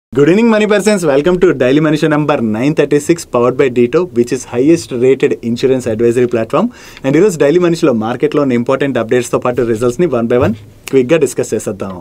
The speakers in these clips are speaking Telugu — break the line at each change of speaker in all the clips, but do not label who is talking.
Good evening, money persons. Welcome to Daily Money Show number 936, powered by Dito, which is highest rated insurance advisory platform. And ఈరోజు డైలీ మనీలో మార్కెట్లో ఉన్న ఇంపార్టెంట్ అప్డేట్స్తో పాటు రిజల్ట్స్ని వన్ బై వన్ క్విక్గా డిస్కస్ చేసేద్దాం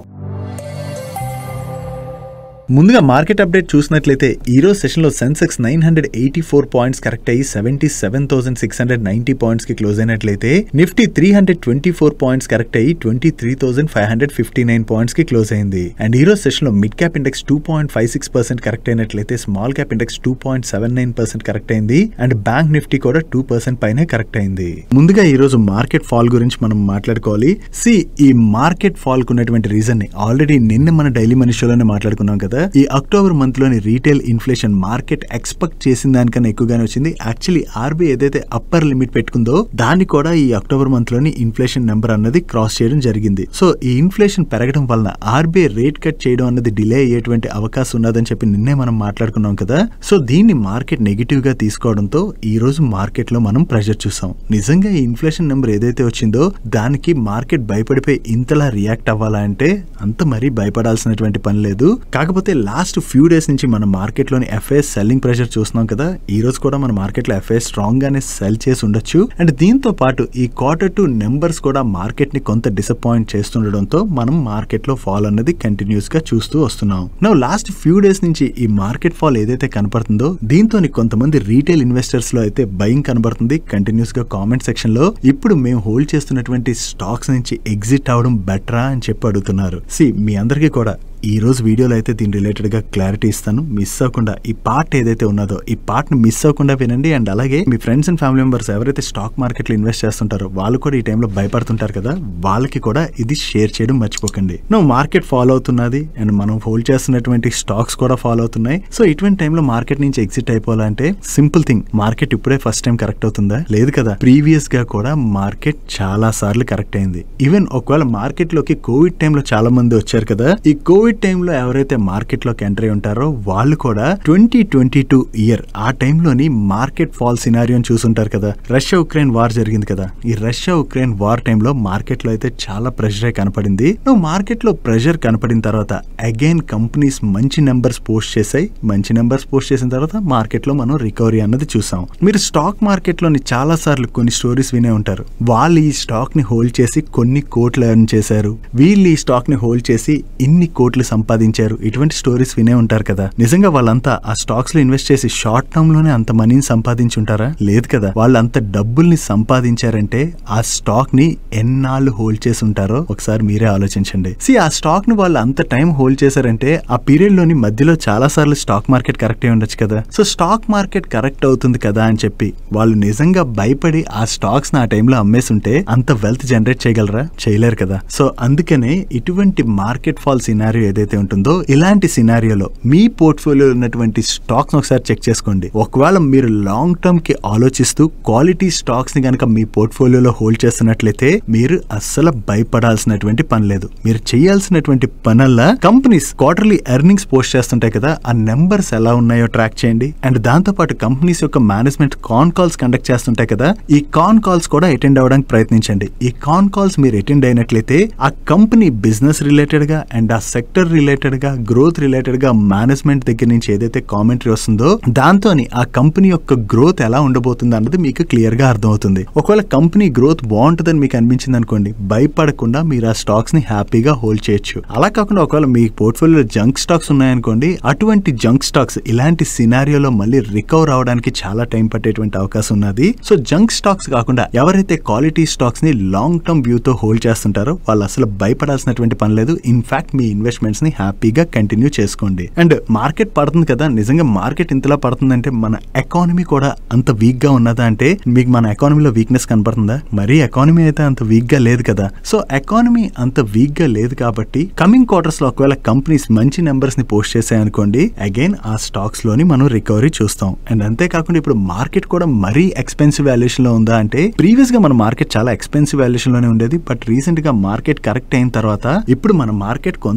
ముందుగా మార్కెట్ అప్డేట్ చూసినట్లయితే ఈ రోజు సెషన్లో Sensex nine hundred eighty four points correct అయ్యి seventy seven thousand six hundred ninety points కి క్లోజ్ అయినట్లయితే Nifty three hundred twenty four points correct అయ్యి twenty three thousand five hundred fifty nine points కి క్లోజ్ అయింది అండ్ ఈ రోజు సెషన్ లో mid cap index two point five six percent correct అయినట్లయితే small cap index two point seven nine percent correct అయింది అండ్ బ్యాంక్ నిఫ్టీ కూడా టూ పర్సెంట్ పైనే కరెక్ట్ అయింది ముందుగా ఈ రోజు మార్కెట్ ఫాల్ గురించి మనం మాట్లాడుకోవాలి సి ఈ మార్కెట్ ఫాల్ కు ఉన్నటువంటి రీజన్ ని ఆల్రెడీ నిన్న మన డైలీ మనీ షోలోనే మాట్లాడుకున్నాం కదా ఈ అక్టోబర్ మంత్ లోని రీటైల్ ఇన్ఫ్లేషన్ మార్కెట్ ఎక్స్పెక్ట్ చేసిన దానికన్నా ఎక్కువగానే వచ్చింది యాక్చువల్లీ ఆర్బీఐ ఏదైతే అప్పర్ లిమిట్ పెట్టుకుందో దాన్ని కూడా ఈ అక్టోబర్ మంత్ లోని ఇన్ఫ్లేషన్ నెంబర్ అన్నది క్రాస్ చేయడం జరిగింది సో ఈ ఇన్ఫ్లేషన్ పెరగడం వలన ఆర్బీఐ రేట్ కట్ చేయడం అన్నది డిలే అయ్యేటువంటి అవకాశం ఉన్నదని చెప్పి నిన్నే మనం మాట్లాడుకున్నాం కదా సో దీన్ని మార్కెట్ నెగిటివ్ గా తీసుకోవడంతో ఈ రోజు మార్కెట్ లో మనం ప్రెషర్ చూసాం నిజంగా ఈ ఇన్ఫ్లేషన్ నెంబర్ ఏదైతే వచ్చిందో దానికి మార్కెట్ భయపడిపోయి ఇంతలా రియాక్ట్ అవ్వాలా అంటే అంత మరీ భయపడాల్సినటువంటి పని లేదు కాకపోతే లాస్ట్ ఫ్యూ డేస్ నుంచి మన మార్కెట్ లోని ఎఫ్ఐఎస్ సెల్లింగ్ ప్రెషర్ చూస్తున్నాం కదా ఈ రోజు కూడా మన మార్కెట్ లో ఎఫ్ఐఎస్ స్ట్రాంగ్ గానే సెల్ చేసి ఉండొచ్చు అండ్ దీంతో పాటు ఈ క్వార్టర్ టూ నెంబర్స్ కూడా మార్కెట్ ని కొంత డిసప్పాయింట్ చేస్తుండడంతో మనం మార్కెట్ లో ఫాల్ అన్నది కంటిన్యూస్ గా చూస్తూ వస్తున్నాం నో లాస్ట్ ఫ్యూ డేస్ నుంచి ఈ మార్కెట్ ఫాల్ ఏదైతే కనపడుతుందో దీంతో కొంతమంది రీటైల్ ఇన్వెస్టర్స్ లో అయితే భయం కనబడుతుంది కంటిన్యూస్ గా కామెంట్ సెక్షన్ లో ఇప్పుడు మేము హోల్డ్ చేస్తున్నటువంటి స్టాక్స్ నుంచి ఎగ్జిట్ అవడం బెటరా అని చెప్పి అడుగుతున్నారు సి మీ అందరికీ కూడా ఈ రోజు వీడియోలో అయితే దీని రిలేటెడ్ గా క్లారిటీ ఇస్తాను మిస్ అవ్వకుండా ఈ పార్ట్ ఏదైతే ఉన్నదో ఈ పార్ట్ ని మిస్ అవ్వకుండా వినండి అండ్ అలాగే మీ ఫ్రెండ్స్ అండ్ ఫ్యామిలీ మెంబర్స్ ఎవరైతే స్టాక్ మార్కెట్ లో ఇన్వెస్ట్ చేస్తుంటారో వాళ్ళు కూడా ఈ టైంలో భయపడుతుంటారు కదా వాళ్ళకి కూడా ఇది షేర్ చేయడం మర్చిపోకండి నువ్వు మార్కెట్ ఫాలో అవుతున్నది అండ్ మనం హోల్డ్ చేస్తున్నటువంటి స్టాక్స్ కూడా ఫాలో అవుతున్నాయి సో ఇటువంటి టైంలో మార్కెట్ నుంచి ఎగ్జిట్ అయిపోవాలంటే సింపుల్ థింగ్ మార్కెట్ ఇప్పుడే ఫస్ట్ టైం కరెక్ట్ అవుతుందా లేదు కదా ప్రీవియస్ గా కూడా మార్కెట్ చాలా సార్లు కరెక్ట్ అయింది ఈవెన్ ఒకవేళ మార్కెట్ లోకి కోవిడ్ టైంలో చాలా మంది వచ్చారు కదా ఈ కోవిడ్ టైంలో ఎవరైతే మార్కెట్ లోకి ఎంటర్ అయి ఉంటారో వాళ్ళు కూడా ట్వంటీ ట్వంటీ టూ ఇయర్ ఆ టైంలోని మార్కెట్ ఫాల్ సినారియోని చూసుంటారు కదా రష్యా ఉక్రెయిన్ వార్ జరిగింది కదా ఈ రష్యా ఉక్రెయిన్ వార్ టైంలో మార్కెట్ లో అయితే చాలా ప్రెషర్ కనపడింది నువ్వు మార్కెట్ లో ప్రెషర్ కనపడిన తర్వాత అగైన్ కంపెనీస్ మంచి నెంబర్స్ పోస్ట్ చేసాయి మంచి నెంబర్స్ పోస్ట్ చేసిన తర్వాత మార్కెట్ లో మనం రికవరీ అన్నది చూసాం మీరు స్టాక్ మార్కెట్ లోని చాలా సార్లు కొన్ని స్టోరీస్ వినే ఉంటారు వాళ్ళు ఈ స్టాక్ ని హోల్డ్ చేసి కొన్ని కోట్లు ఎర్న్ చేశారు వీళ్ళు ఈ స్టాక్ ని హోల్డ్ చేసి ఇన్ని కోట్లు సంపాదించారు ఇటువంటి స్టోరీస్ వినే ఉంటారు కదా నిజంగా వాళ్ళంతా ఆ స్టాక్స్ లో ఇన్వెస్ట్ చేసి షార్ట్ టర్మ్ లోనే అంత మనీని సంపాదించి ఉంటారా లేదు కదా వాళ్ళు అంత డబ్బుల్ని సంపాదించారంటే ఆ స్టాక్ ని ఎన్నాళ్ళు హోల్డ్ చేసి ఉంటారో ఒకసారి మీరే ఆలోచించండి సి ఆ స్టాక్ ని వాళ్ళు అంత టైం హోల్డ్ చేశారంటే ఆ పీరియడ్ లోని మధ్యలో చాలా సార్లు స్టాక్ మార్కెట్ కరెక్ట్ అయి ఉండొచ్చు కదా సో స్టాక్ మార్కెట్ కరెక్ట్ అవుతుంది కదా అని చెప్పి వాళ్ళు నిజంగా భయపడి ఆ స్టాక్స్ ఆ టైంలో అమ్మేసుంటే అంత వెల్త్ జనరేట్ చేయగలరా చేయలేరు కదా సో అందుకనే ఇటువంటి మార్కెట్ ఫాల్ సినారియో ఏదైతే ఉంటుందో ఇలాంటి సినారియోలో మీ పోర్ట్ఫోలియో ఉన్నటువంటి స్టాక్స్ ఒకసారి చెక్ చేసుకోండి ఒకవేళ మీరు లాంగ్ టర్మ్ కి ఆలోచిస్తూ క్వాలిటీ స్టాక్స్ ని కనుక మీ పోర్ట్ఫోలియోలో హోల్డ్ చేస్తున్నట్లయితే మీరు అస్సలు భయపడాల్సినటువంటి పని లేదు మీరు చేయాల్సినటువంటి పనల్లా కంపెనీస్ క్వార్టర్లీ ఎర్నింగ్స్ పోస్ట్ చేస్తుంటాయి కదా ఆ నెంబర్స్ ఎలా ఉన్నాయో ట్రాక్ చేయండి అండ్ దాంతో పాటు కంపెనీస్ యొక్క మేనేజ్మెంట్ కాన్ కాల్స్ కండక్ట్ చేస్తుంటాయి కదా ఈ కాన్ కాల్స్ కూడా అటెండ్ అవ్వడానికి ప్రయత్నించండి ఈ కాన్ కాల్స్ మీరు అటెండ్ అయినట్లయితే ఆ కంపెనీ బిజినెస్ రిలేటెడ్ గా అండ్ ఆ సెక్టర్ రిలేటెడ్ గా గ్రోత్ రిలేటెడ్ గా మేనేజ్మెంట్ దగ్గర నుంచి ఏదైతే కామెంటరీ వస్తుందో దాంతో ఆ కంపెనీ యొక్క గ్రోత్ ఎలా ఉండబోతుంది అన్నది మీకు క్లియర్ గా అర్థమవుతుంది ఒకవేళ కంపెనీ గ్రోత్ బాగుంటుందని మీకు అనిపించింది అనుకోండి భయపడకుండా మీరు ఆ స్టాక్స్ ని హ్యాపీగా హోల్డ్ చేయొచ్చు అలా కాకుండా ఒకవేళ మీ పోర్ట్ఫోలియోలో జంక్ స్టాక్స్ ఉన్నాయనుకోండి అటువంటి జంక్ స్టాక్స్ ఇలాంటి సినారియోలో మళ్ళీ రికవర్ అవడానికి చాలా టైం పట్టేటువంటి అవకాశం ఉన్నది సో జంక్ స్టాక్స్ కాకుండా ఎవరైతే క్వాలిటీ స్టాక్స్ ని లాంగ్ టర్మ్ వ్యూ తో హోల్డ్ చేస్తుంటారో వాళ్ళు అసలు భయపడాల్సినటువంటి పని లేదు ఇన్ఫాక్ట్ మీ ఇన్వెస్ట్మెంట్స్ ని హ్యాపీగా కంటిన్యూ చేసుకోండి అండ్ మార్కెట్ పడుతుంది కదా నిజంగా మార్కెట్ ఇంతలా పడుతుందంటే మన ఎకానమీ కూడా అంత వీక్ గా ఉన్నదా అంటే మీకు మన ఎకానమీలో వీక్నెస్ కనపడుతుందా మరీ ఎకానమీ అయితే అంత వీక్ గా లేదు కదా సో ఎకానమీ అంత వీక్ గా లేదు కాబట్టి కమింగ్ క్వార్టర్స్ లో ఒకవేళ కంపెనీస్ మంచి నెంబర్స్ ని పోస్ట్ చేసాయనుకోండి అగైన్ ఆ స్టాక్స్ లోని మనం రికవరీ చూస్తాం అండ్ అంతేకాకుండా ఇప్పుడు మార్కెట్ కూడా మరీ ఎక్స్పెన్సివ్ వాల్యుయేషన్ లో ఉందా అంటే ప్రీవియస్ గా మన మార్కెట్ చాలా ఎక్స్పెన్సివ్ వాల్యుయేషన్ లోనే ఉండేది బట్ రీసెంట్ గా మార్కెట్ కరెక్ట్ అయిన తర్వాత ఇప్పుడు మన మార్కెట్ కొంత బెటర్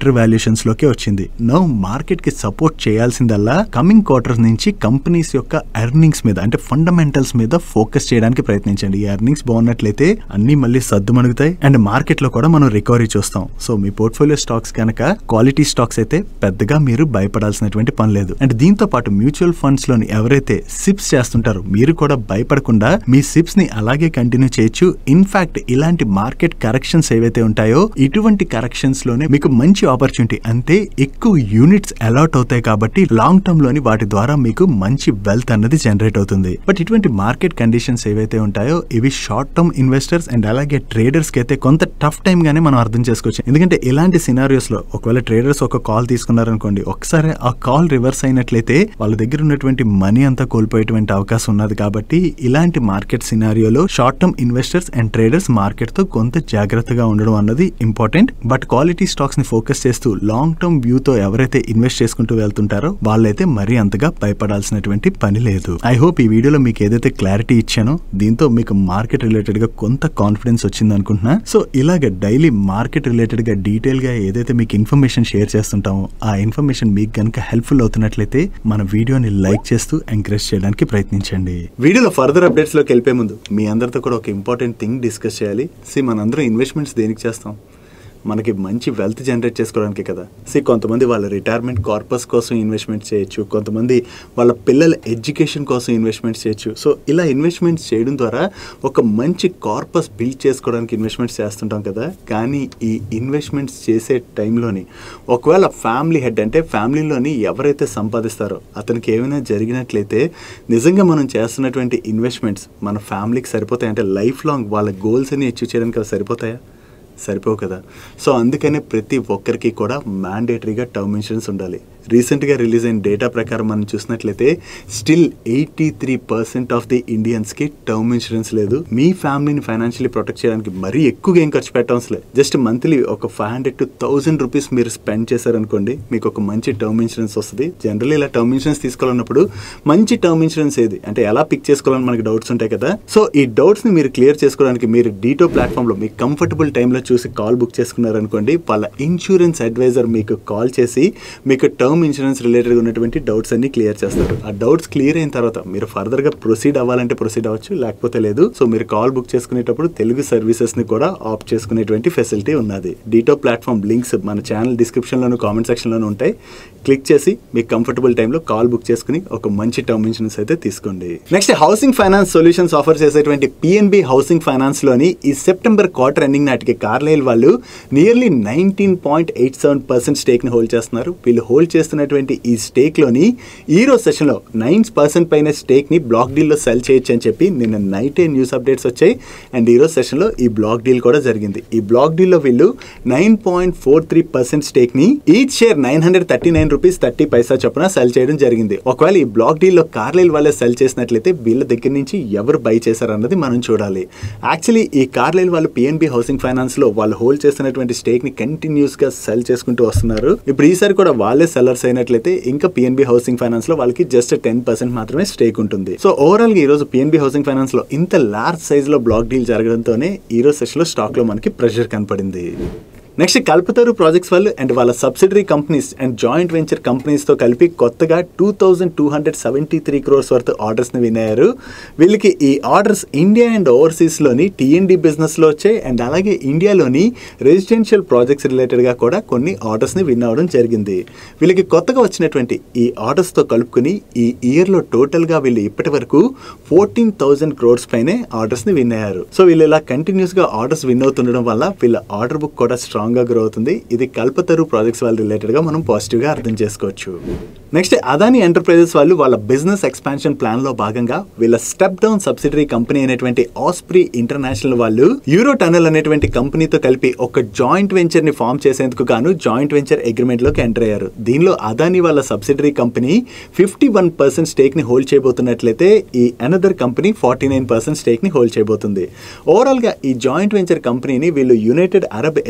బెటర్ వాల్యుయేషన్స్ లోకి వచ్చింది నో మార్కెట్ కి సపోర్ట్ చేయాల్సిందల్లా కమింగ్ క్వార్టర్స్ నుంచి కంపెనీస్ యొక్క ఎర్నింగ్స్ మీద అంటే ఫండమెంటల్స్ మీద ఫోకస్ చేయడానికి ప్రయత్నించండి ఈ ఎర్నింగ్స్ బాగున్నట్లయితే అన్ని మళ్ళీ సర్దుమణుగుతాయి అండ్ మార్కెట్ లో కూడా మనం రికవరీ చూస్తాం సో మీ పోర్ట్ఫోలియో స్టాక్స్ కనుక క్వాలిటీ స్టాక్స్ అయితే పెద్దగా మీరు భయపడాల్సినటువంటి పని లేదు అండ్ దీంతో పాటు మ్యూచువల్ ఫండ్స్ లోని ఎవరైతే సిప్స్ చేస్తుంటారో మీరు కూడా భయపడకుండా మీ సిప్స్ ని అలాగే కంటిన్యూ చేయొచ్చు ఇన్ఫాక్ట్ ఇలాంటి మార్కెట్ కరెక్షన్స్ ఏవైతే ఉంటాయో ఇటువంటి కరెక్షన్స్ లోనే మీకు మంచి ఆపర్చునిటీ అంటే ఎక్కువ యూనిట్స్ అలాట్ అవుతాయి కాబట్టి లాంగ్ టర్మ్ లోని వాటి ద్వారా మీకు మంచి వెల్త్ అన్నది జనరేట్ అవుతుంది బట్ ఇటువంటి మార్కెట్ కండిషన్స్ ఏవైతే ఉంటాయో ఇవి షార్ట్ టర్మ్ ఇన్వెస్టర్స్ అండ్ అలాగే ట్రేడర్స్ కి అయితే కొంత టఫ్ టైం గానే మనం అర్థం చేసుకోవచ్చు ఎందుకంటే ఇలాంటి సినారియోస్ లో ఒకవేళ ట్రేడర్స్ ఒక కాల్ తీసుకున్నారనుకోండి ఒకసారి ఆ కాల్ రివర్స్ అయినట్లయితే వాళ్ళ దగ్గర ఉన్నటువంటి మనీ అంతా కోల్పోయేటువంటి అవకాశం ఉన్నది కాబట్టి ఇలాంటి మార్కెట్ సినారియోలో short term investors and traders market తో కొంత జాగ్రత్తగా ఉండడం అన్నది ఇంపార్టెంట్ బట్ క్వాలిటీ స్టాక్స్ ని ఫోకస్ చేస్తూ లాంగ్ టర్మ్ వ్యూ తో ఎవరైతే ఇన్వెస్ట్ చేసుకుంటూ వెళ్తుంటారో వాళ్ళైతే మరీ అంతగా భయపడాల్సినటువంటి పని లేదు ఐ హోప్ ఈ వీడియోలో మీకు ఏదైతే క్లారిటీ ఇచ్చానో దీంతో మీకు మార్కెట్ రిలేటెడ్ గా కొంత కాన్ఫిడెన్స్ వచ్చింది అనుకుంటున్నా సో ఇలాగ డైలీ మార్కెట్ రిలేటెడ్ గా డీటెయిల్ గా ఏదైతే మీకు ఇన్ఫర్మేషన్ షేర్ చేస్తుంటామో ఆ ఇన్ఫర్మేషన్ మీకు గనుక హెల్ప్ఫుల్ అవుతున్నట్లయితే మన వీడియోని లైక్ చేస్తూ ఎంకరేజ్ చేయడానికి ప్రయత్నించండి వీడియోలో ఫర్దర్ అప్డేట్స్ లోకి వెళ్ళిపోయే ముందు మీ అందరితో కూడా ఒక ఇంపార్టెంట్ థింగ్ డిస్కస్ చేయాలి సి మనందరం ఇన్వెస్ట్మెంట్స్ దేనికి చేస్తాం మనకి మంచి వెల్త్ జనరేట్ చేసుకోవడానికి కదా సి కొంతమంది వాళ్ళ రిటైర్మెంట్ కార్పస్ కోసం ఇన్వెస్ట్మెంట్ చేయొచ్చు కొంతమంది వాళ్ళ పిల్లల ఎడ్యుకేషన్ కోసం ఇన్వెస్ట్మెంట్ చేయొచ్చు సో ఇలా ఇన్వెస్ట్మెంట్స్ చేయడం ద్వారా ఒక మంచి కార్పస్ బిల్డ్ చేసుకోవడానికి ఇన్వెస్ట్మెంట్స్ చేస్తుంటాం కదా కానీ ఈ ఇన్వెస్ట్మెంట్స్ చేసే టైంలోని ఒకవేళ ఫ్యామిలీ హెడ్ అంటే ఫ్యామిలీలోని ఎవరైతే సంపాదిస్తారో అతనికి ఏమైనా జరిగినట్లయితే నిజంగా మనం చేస్తున్నటువంటి ఇన్వెస్ట్మెంట్స్ మన ఫ్యామిలీకి సరిపోతాయి అంటే లైఫ్ లాంగ్ వాళ్ళ గోల్స్ అన్ని అచీవ్ చేయడానికి అవి సరిపోతాయా సరిపోవు కదా సో అందుకనే ప్రతి ఒక్కరికి కూడా మ్యాండేటరీగా టర్మ్ ఇన్సూరెన్స్ ఉండాలి రీసెంట్గా రిలీజ్ అయిన డేటా ప్రకారం మనం చూసినట్లయితే still eighty three percent of the ఇండియన్స్కి టర్మ్ ఇన్సూరెన్స్ లేదు మీ ఫ్యామిలీని ఫైనాన్షియలీ ప్రొటెక్ట్ చేయడానికి మరీ ఎక్కువగా ఏం ఖర్చు పెట్టవలసిన లేదు జస్ట్ మంత్లీ ఒక five hundred to thousand rupees మీరు స్పెండ్ చేశారనుకోండి మీకు ఒక మంచి టర్మ్ ఇన్సూరెన్స్ వస్తుంది జనరల్లీ ఇలా టర్మ్ ఇన్సూరెన్స్ తీసుకోవాలన్నప్పుడు మంచి టర్మ్ ఇన్సూరెన్స్ ఏది అంటే ఎలా పిక్ చేసుకోవాలని మనకి డౌట్స్ ఉంటాయి కదా సో ఈ డౌట్స్ని మీరు క్లియర్ చేసుకోవడానికి మీరు డీటో ప్లాట్ఫామ్లో మీకు కంఫర్టబుల్ టైంలో చూసి కాల్ బుక్ చేసుకున్నారనుకోండి వాళ్ళ ఇన్సూరెన్స్ అడ్వైజర్ మీకు కాల్ చేసి మీకు టర్మ్ ఇన్సూరెన్స్ రిలేటెడ్ ఉన్నటువంటి డౌట్స్ అన్ని క్లియర్ చేస్తారు ఆ డౌట్స్ క్లియర్ అయిన తర్వాత మీరు ఫర్దర్గా ప్రొసీడ్ అవ్వాలంటే ప్రొసీడ్ అవ్వచ్చు లేకపోతే లేదు సో మీరు కాల్ బుక్ చేసుకునేటప్పుడు తెలుగు సర్వీసెస్ ని కూడా ఆప్ట్ చేసుకునేటువంటి ఫెసిలిటీ ఉన్నది డీటో ప్లాట్ఫామ్ లింక్స్ మన ఛానల్ డిస్క్రిప్షన్లోను కామెంట్ సెక్షన్లోనూ ఉంటాయి క్లిక్ చేసి మీకు కంఫర్టబుల్ టైంలో కాల్ బుక్ చేసుకుని ఒక మంచి టర్మ్ ఇన్సూరెన్స్ అయితే తీసుకోండి next housing finance solutions offer చేసేటువంటి పిఎన్బి హౌసింగ్ ఫైనాన్స్ లోని ఈ సెప్టెంబర్ క్వార్టర్ ఎండింగ్ నాటికి కార్లైల్ వాళ్ళు nearly nineteen point eight seven percent stake ని హోల్డ్ చేస్తున్నారు వీళ్ళు హోల్డ్ చేస్తున్నటువంటి ఈ స్టేక్ లోని ఈ రోజు సెషన్ లో నైన్ పర్సెంట్ పైన స్టేక్ ని బ్లాక్ డీల్ లో సెల్ చేయొచ్చు అని చెప్పి నిన్న నైటే న్యూస్ అప్డేట్స్ వచ్చాయి అండ్ ఈ రోజు సెషన్ లో ఈ బ్లాక్ డీల్ కూడా జరిగింది ఈ బ్లాక్ డీల్ లో వీళ్ళు nine point four three percent stake ని each share nine hundred thirty nine rupees thirty paisa చొప్పున సెల్ చేయడం జరిగింది ఒకవేళ ఈ బ్లాక్ డీల్ లో కార్లైల్ వాళ్ళే సెల్ చేసినట్లయితే వీళ్ళ దగ్గర నుంచి ఎవరు బై చేశారన్నది మనం చూడాలి యాక్చువల్లీ ఈ కార్లైల్ వాళ్ళు పిఎన్బి హౌసింగ్ ఫైనాన్స్ లో వాళ్ళు హోల్డ్ చేస్తున్నటువంటి స్టేక్ ని కంటిన్యూస్ గా సెల్ చేసుకుంటూ వస్తున్నారు ఇప్పుడు ఈసారి కూడా వాళ్ళే సెల్లర్స్ అయినట్లయితే ఇంకా పిఎన్బి హౌసింగ్ ఫైనాన్స్ లో వాళ్ళకి జస్ట్ టెన్ పర్సెంట్ మాత్రమే స్టేక్ ఉంటుంది సో ఓవరాల్ గా ఈ రోజు పిఎన్బి హౌసింగ్ ఫైనాన్స్ లో ఇంత లార్జ్ సైజ్ లో బ్లాక్ డీల్ జరగడంతోనే ఈ రోజు సెషన్ లో స్టాక్ లో మనకి ప్రెషర్ కనపడింది నెక్స్ట్ కల్పతరు ప్రాజెక్ట్స్ వాళ్ళు అండ్ వాళ్ళ subsidiary companies and joint venture కంపెనీస్తో కలిపి కొత్తగా two thousand two hundred seventy three crores worth ఆర్డర్స్ని వినారు వీళ్ళకి ఈ ఆర్డర్స్ ఇండియా అండ్ ఓవర్సీస్లోని టీఎన్డి బిజినెస్లో వచ్చాయి అండ్ అలాగే ఇండియాలోని రెసిడెన్షియల్ ప్రాజెక్ట్స్ రిలేటెడ్గా కూడా కొన్ని ఆర్డర్స్ని విన్ అవ్వడం జరిగింది వీళ్ళకి కొత్తగా వచ్చినటువంటి ఈ ఆర్డర్స్తో కలుపుకుని ఈ ఇయర్లో టోటల్గా వీళ్ళు ఇప్పటి వరకు ఫోర్టీన్ థౌజండ్ క్రోర్స్ పైనే ఆర్డర్స్ని విన్ అయ్యారు సో వీళ్ళు ఇలా కంటిన్యూస్గా ఆర్డర్స్ విన్ అవుతుండడం వల్ల వీళ్ళ ఆర్డర్ బుక్ కూడా స్ట్రాంగ్ గా గ్రో అవుతుంది ఇది కల్పతరు ప్రాజెక్ట్స్ వాళ్ళ రిలేటెడ్ గా మనం పాజిటివ్ గా అర్థం చేసుకోవచ్చు నెక్స్ట్ అదాని ఎంటర్ప్రైజెస్ వాళ్ళు వాళ్ళ బిజినెస్ ఎక్స్పాన్షన్ ప్లాన్ లో భాగంగా వీళ్ళ స్టెప్ డౌన్ సబ్సిడరీ కంపెనీ అయినటువంటి ఆస్ప్రీ ఇంటర్నేషనల్ వాళ్ళు యూరో టనల్ అనేటువంటి కంపెనీతో కలిపి ఒక జాయింట్ వెంచర్ ని ఫామ్ చేసేందుకు గాను జాయింట్ వెంచర్ అగ్రిమెంట్ లోకి ఎంటర్ అయ్యారు దీనిలో అదాని వాళ్ళ subsidiary company fifty one percent stake ని హోల్డ్ చేయబోతున్నట్లయితే ఈ another company forty nine percent stake ని హోల్డ్ చేయబోతుంది ఓవరాల్ గా ఈ జాయింట్ వెంచర్ కంపెనీని వీళ్ళు United Arab Emirates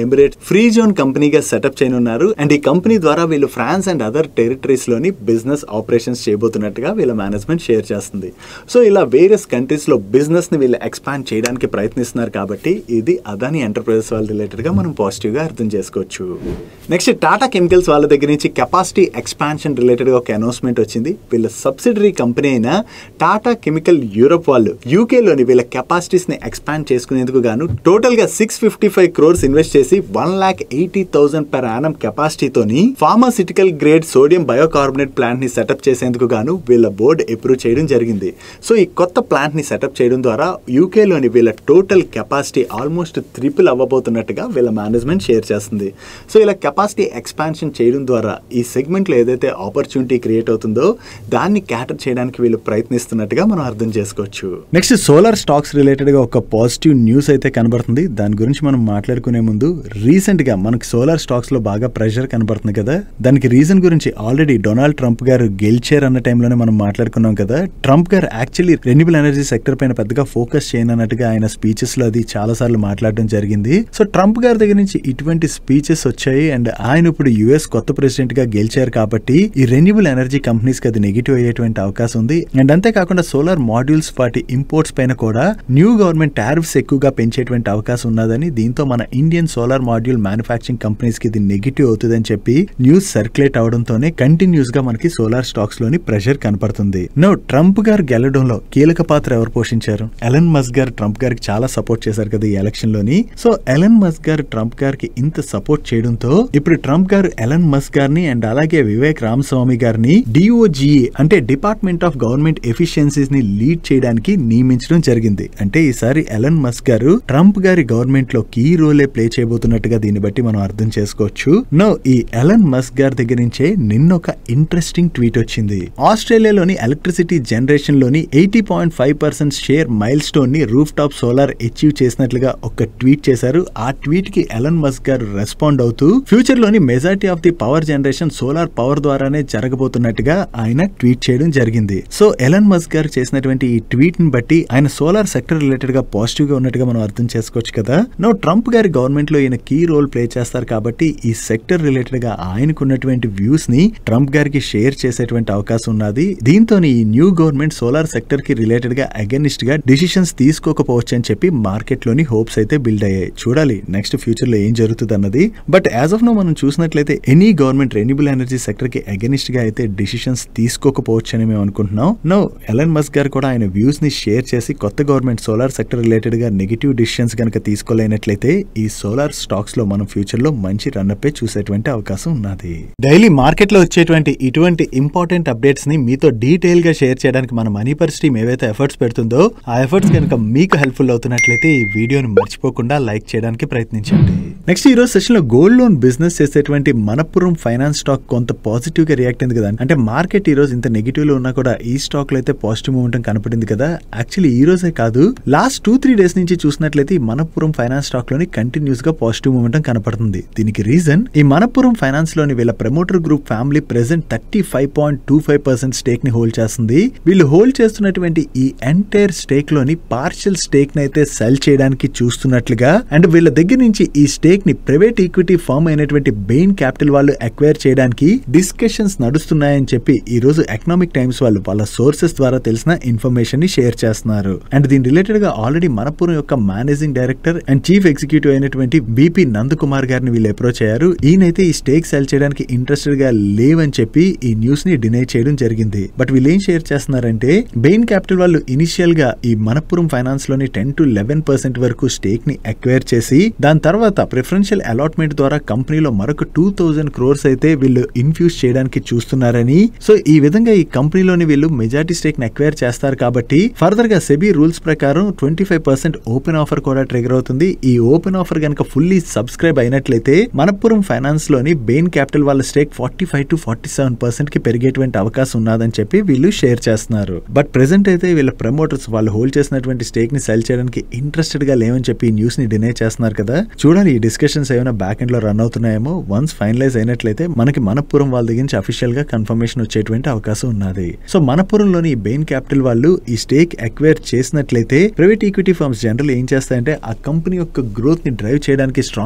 free zone కంపెనీగా సెటప్ చేయనున్నారు అండ్ ఈ కంపెనీ ద్వారా వీళ్ళు ఫ్రాన్స్ అండ్ అదర్ టెరిటరీస్ లోని బిజినెస్ ఆపరేషన్స్ చేయబోతున్నట్టుగా వీళ్ళ మేనేజ్మెంట్ షేర్ చేస్తుంది సో ఇలా వేరియస్ కంట్రీస్ లో బిజినెస్ ని వీళ్ళు ఎక్స్పాండ్ చేయడానికి ప్రయత్నిస్తున్నారు కాబట్టి ఇది అదాని ఎంటర్ప్రైజెస్ వాళ్ళ రిలేటెడ్ గా మనం పాజిటివ్ గా అర్థం చేసుకోవచ్చు నెక్స్ట్ టాటా కెమికల్స్ వాళ్ళ దగ్గర నుంచి కెపాసిటీ ఎక్స్పాన్షన్ రిలేటెడ్ గా ఒక అనౌన్స్మెంట్ వచ్చింది వీళ్ళ సబ్సిడరీ కంపెనీ అయిన టాటా కెమికల్ యూరోప్ వాళ్ళు యూకే లోని వీళ్ళ కెపాసిటీస్ ని ఎక్స్పాండ్ చేసుకునేందుకు గాను టోటల్ గా six fifty five crores invest చేసి one lakh eighty thousand per annum కెపాసిటీతోని pharmaceutical grade sodium bicarbonate plant ని సెటప్ చేసేందుకు గాను వీళ్ళ బోర్డు అప్రూవ్ చేయడం జరిగింది సో ఈ కొత్త ప్లాంట్ ని సెటప్ చేయడం ద్వారా యూకే లోని వీళ్ళ టోటల్ కెపాసిటీ ఆల్మోస్ట్ త్రిపుల్ అవ్వబోతున్నట్టుగా వీళ్ళ మేనేజ్మెంట్ షేర్ చేస్తుంది సో ఇలా కెపాసిటీ ఎక్స్పాన్షన్ చేయడం ద్వారా ఈ సెగ్మెంట్ లో ఏదైతే ఆపర్చునిటీ క్రియేట్ అవుతుందో దాన్ని క్యాటర్ చేయడానికి వీళ్ళు ప్రయత్నిస్తున్నట్టుగా మనం అర్థం చేసుకోవచ్చు నెక్స్ట్ సోలార్ స్టాక్స్ రిలేటెడ్ గా ఒక పాజిటివ్ న్యూస్ అయితే కనబడుతుంది దాని గురించి మనం మాట్లాడుకునే ముందు రీసెంట్ గా మనకి సోలార్ స్టాక్స్ లో బాగా ప్రెషర్ కనబడుతుంది కదా దానికి రీజన్ గురించి ఆల్రెడీ డొనాల్డ్ ట్రంప్ గారు గెలిచారు అన్న టైంలోనే మనం మాట్లాడుకున్నాం కదా ట్రంప్ గారు యాక్చువల్లీ రెన్యూబుల్ ఎనర్జీ సెక్టర్ పైన పెద్దగా ఫోకస్ చేయనన్నట్టుగా ఆయన స్పీచెస్ లో అది చాలా సార్లు మాట్లాడడం జరిగింది సో ట్రంప్ గారి దగ్గర నుంచి ఇటువంటి స్పీచెస్ వచ్చాయి అండ్ ఆయన ఇప్పుడు యుఎస్ కొత్త ప్రెసిడెంట్ గా గెలిచారు కాబట్టి ఈ రెన్యూబుల్ ఎనర్జీ కంపెనీస్ కి అది నెగిటివ్ అయ్యేటువంటి అవకాశం ఉంది అండ్ అంతేకాకుండా సోలార్ మాడ్యూల్స్ వాటి ఇంపోర్ట్స్ పైన కూడా న్యూ గవర్నమెంట్ టారిఫ్స్ ఎక్కువగా పెంచేటువంటి అవకాశం ఉన్నదని దీంతో మన Indian solar module manufacturing companies కి ఇది నెగిటివ్ అవుతుందని చెప్పి న్యూస్ సర్క్యులేట్ అవడంతోనే కంటిన్యూస్ గా మనకి సోలార్ స్టాక్స్ లోని ప్రెషర్ కనపడుతుంది నో ట్రంప్ గారు గెలడంలో కీలక పాత్ర ఎవరు పోషించారు ఎలన్ మస్ గారు ట్రంప్ గారికి చాలా సపోర్ట్ చేశారు కదా ఈ ఎలక్షన్ లోని సో ఎలన్ మస్ గారు ట్రంప్ గారికి ఇంత సపోర్ట్ చేయడంతో ఇప్పుడు ట్రంప్ గారు ఎలన్ మస్ గారిని అండ్ అలాగే వివేక్ రామస్వామి గారిని డిఓజి అంటే డిపార్ట్మెంట్ ఆఫ్ గవర్నమెంట్ ఎఫిషియన్సీస్ ని లీడ్ చేయడానికి నియమించడం జరిగింది అంటే ఈసారి ఎలన్ మస్ గారు ట్రంప్ గారి గవర్నమెంట్ లో కీ రోలే ప్లే చేయబోతున్నట్టుగా దీన్ని బట్టి మనం అర్థం చేసుకోవచ్చు నో ఈ ఎలన్ మస్ గారి దగ్గర నుంచే నిన్న ఒక ఇంట్రెస్టింగ్ ట్వీట్ వచ్చింది ఆస్ట్రేలియాలోని ఎలక్ట్రిసిటీ జనరేషన్ లోని eighty point five percent share milestone ని రూఫ్ టాప్ సోలార్ అచీవ్ చేసినట్లుగా ఒక ట్వీట్ చేశారు ఆ ట్వీట్ కి ఎలన్ మస్ గారు రెస్పాండ్ అవుతూ ఫ్యూచర్ లోని majority of the power generation solar power ద్వారానే జరగబోతున్నట్టుగా ఆయన ట్వీట్ చేయడం జరిగింది సో ఎలన్ మస్ గారు చేసినటువంటి ఈ ట్వీట్ ని బట్టి ఆయన సోలార్ సెక్టర్ రిలేటెడ్ గా పాజిటివ్ గా ఉన్నట్టుగా మనం అర్థం చేసుకోవచ్చు కదా నో ట్రంప్ గారి గవర్నమెంట్ లో ఈయన కీ రోల్ ప్లే చేస్తారు కాబట్టి ఈ సెక్టర్ రిలేటెడ్ గా ఆయనకున్నటువంటి వ్యూస్ ని ట్రంప్ గారికి షేర్ చేసేటువంటి అవకాశం ఉన్నది దీంతో ఈ న్యూ గవర్నమెంట్ సోలార్ సెక్టర్ కి రిలేటెడ్ గా అగెనిస్ట్ గా డిసిషన్స్ తీసుకోకపోవచ్చు అని చెప్పి మార్కెట్ లోని హోప్స్ అయితే బిల్డ్ అయ్యాయి చూడాలి నెక్స్ట్ ఫ్యూచర్ లో ఏం జరుగుతుంది అన్నది బట్ యాజ్ ఆఫ్ నో మనం చూసినట్లయితే any government renewable energy sector కి అగెనిస్ట్ గా అయితే డిసిషన్స్ తీసుకోకపోవచ్చు అని మేము అనుకుంటున్నాం నో ఎలన్ మస్క్ గారు కూడా ఆయన వ్యూస్ ని షేర్ చేసి కొత్త గవర్నమెంట్ సోలార్ సెక్టర్ రిలేటెడ్ గా నెగిటివ్ డిసిషన్స్ కనుక తీసుకోలేనట్లయితే ఈ సోలార్ స్టాక్స్ లో మనం ఫ్యూచర్ లో మంచి రన్అప్ చూసేటువంటి అవకాశం ఉన్నది డైలీ మార్కెట్ లో వచ్చేటువంటి ఇటువంటి ఇంపార్టెంట్ అప్డేట్స్ ని మీతో డీటెయిల్ గా షేర్ చేయడానికి మన మనీ పర్స్ టీమ్ ఏవైతే ఎఫర్ట్స్ పెడుతుందో ఆ ఎఫర్ట్స్ కనుక మీకు హెల్ప్ఫుల్ అవుతున్నట్లయితే ఈ వీడియోని మర్చిపోకుండా లైక్ చేయడానికి ప్రయత్నించండి నెక్స్ట్ ఈ రోజు సెషన్ లో గోల్డ్ లోన్ బిజినెస్ చేసేటువంటి మనపురం ఫైనాన్స్ స్టాక్ కొంత పాజిటివ్ గా రియాక్ట్ అయింది కదా అంటే మార్కెట్ ఈ రోజు ఇంత నెగిటివ్ లో ఉన్నా కూడా ఈ స్టాక్ లో అయితే పాజిటివ్ మూమెంట్ కనపడింది కదా యాక్చువల్లీ ఈ రోజే కాదు లాస్ట్ టూ త్రీ డేస్ నుంచి చూసినట్లయితే ఈ మనపురం ఫైనాన్స్ స్టాక్ లోని కంటిన్యూస్ గా పాజిటివ్ మూమెంట్ కనపడుతుంది దీనికి రీజన్ ఈ మనపురం ఫైనాన్స్ లోని వీళ్ళ promoter group family present thirty five point two five percent stake ని హోల్డ్ చేస్తుంది వీళ్ళు హోల్డ్ చేస్తున్నటువంటి ఈ ఎంటైర్ స్టేక్ లోని పార్షియల్ స్టేక్ ని అయితే సెల్ చేయడానికి చూస్తున్నట్లుగా అండ్ వీళ్ళ దగ్గర నుంచి ఈ స్టేక్ ని ప్రైవేట్ ఈక్విటీ ఫామ్ అయినటువంటి బెయిన్ క్యాపిటల్ వాళ్ళు అక్వైర్ చేయడానికి డిస్కషన్స్ నడుస్తున్నాయని చెప్పి ఈ రోజు ఎకనామిక్ టైమ్స్ వాళ్ళు వాళ్ళ సోర్సెస్ ద్వారా తెలిసిన ఇన్ఫర్మేషన్ ని షేర్ చేస్తున్నారు అండ్ దీని రిలేటెడ్ గా ఆల్రెడీ మనపురం యొక్క managing director and chief executive అయినటువంటి బీపీ నంద్ కుమార్ గారిని వీళ్ళు అప్రోచ్ అయ్యారు ఈయనైతే ఈ స్టేక్ సెల్ చేయడానికి ఇంట్రెస్టెడ్ గా లేవని చెప్పి ఈ న్యూస్ ని డినై చేయడం జరిగింది బట్ వీళ్ళు ఏం షేర్ చేస్తున్నారంటే బెయిన్ క్యాపిటల్ వాళ్ళు ఇనిషియల్ గా ఈ మనపురం ఫైనాన్స్ లోని టెన్ టు లెవెన్ పర్సెంట్ వరకు స్టేక్ ని అక్వైర్ చేసి దాని తర్వాత ప్రిఫరెన్షియల్ అలాట్మెంట్ ద్వారా కంపెనీలో మరొక టూ థౌసండ్ క్రోర్స్ అయితే వీళ్ళు ఇన్ఫ్యూజ్ చేయడానికి చూస్తున్నారని సో ఈ విధంగా ఈ కంపెనీలోని వీళ్ళు మెజారిటీ స్టేక్ ని అక్వైర్ చేస్తారు కాబట్టి ఫర్దర్ గా సెబీ రూల్స్ ప్రకారం twenty five percent open offer కూడా ట్రిగర్ అవుతుంది ఈ ఓపెన్ ఆఫర్ కనుక ఫుల్లీ సబ్స్క్రైబ్ అయినట్లయితే మనపురం ఫైనాన్స్ లోని బెయిన్ క్యాపిటల్ వాళ్ళ stake forty five to forty seven percent కి పెరిగేటువంటి అవకాశం ఉన్నదని చెప్పి వీళ్ళు షేర్ చేస్తున్నారు బట్ ప్రెసెంట్ అయితే వీళ్ళ ప్రమోటర్స్ వాళ్ళు హోల్డ్ చేసినటువంటి స్టేక్ ని సెల్ చేయడానికి ఇంట్రెస్టెడ్ గా లేవని చెప్పి ఈ న్యూస్ ని డినై చేస్తున్నారు కదా చూడాలి ఈ డిస్కషన్స్ ఏమైనా బ్యాక్ ఎండ్ లో రన్ అవుతున్నాయేమో వన్స్ ఫైనలైజ్ అయినట్లయితే మనకి మనపురం వాళ్ళ దగ్గర నుంచి అఫీషియల్ గా కన్ఫర్మేషన్ వచ్చేటువంటి అవకాశం ఉన్నది సో మనపురంలోని ఈ బెయిన్ క్యాపిటల్ వాళ్ళు ఈ స్టేక్ అక్వైర్ చేసినట్లయితే ప్రైవేట్ ఈక్విటీ ఫర్మ్స్ జనరల్ ఏం చేస్తాయంటే ఆ కంపెనీ యొక్క గ్రోత్ ని డ్రైవ్ చేయడానికి స్ట్రాంగ్